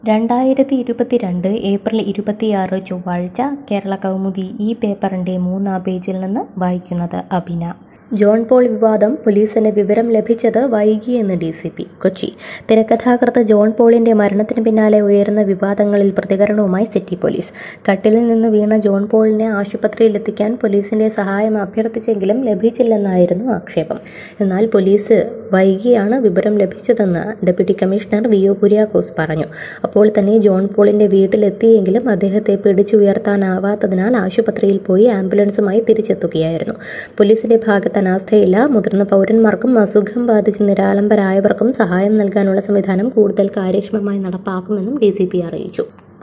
രണ്ടായിരത്തി ഇരുപത്തിരണ്ട് ഏപ്രിൽ ഇരുപത്തിയാറ് ചൊവ്വാഴ്ച കേരള കൗമുദി ഈ പേപ്പറിൻ്റെ മൂന്നാം പേജിൽ നിന്ന് വായിക്കുന്നത് അഭിന ജോൺ പോൾ വിവാദം പോലീസിന് വിവരം ലഭിച്ചത് വൈകിയെന്ന് ഡി സി പി കൊച്ചി തിരക്കഥാകൃത്ത് ജോൺ പോളിന്റെ മരണത്തിന് പിന്നാലെ ഉയർന്ന വിവാദങ്ങളിൽ പ്രതികരണവുമായി സിറ്റി പോലീസ് കട്ടിലിൽ നിന്ന് വീണ ജോൺ പോളിനെ ആശുപത്രിയിൽ എത്തിക്കാൻ പോലീസിന്റെ സഹായം അഭ്യർത്ഥിച്ചെങ്കിലും ലഭിച്ചില്ലെന്നായിരുന്നു ആക്ഷേപം എന്നാൽ പോലീസ് വൈകിയാണ് വിവരം ലഭിച്ചതെന്ന് deputy commissioner V O Kuriakose പറഞ്ഞു അപ്പോൾ തന്നെ ജോൺ പോളിന്റെ വീട്ടിലെത്തിയെങ്കിലും അദ്ദേഹത്തെ പിടിച്ചുയർത്താനാവാത്തതിനാൽ ആശുപത്രിയിൽ പോയി ആംബുലൻസുമായി തിരിച്ചെത്തുകയായിരുന്നു പോലീസിന്റെ ഭാഗത്ത് അനാസ്ഥയില്ല മുതിർന്ന പൗരന്മാർക്കും അസുഖം ബാധിച്ച് നിരാലംബരായവർക്കും സഹായം നൽകാനുള്ള സംവിധാനം കൂടുതൽ കാര്യക്ഷമമായി നടപ്പാക്കുമെന്നും ഡി അറിയിച്ചു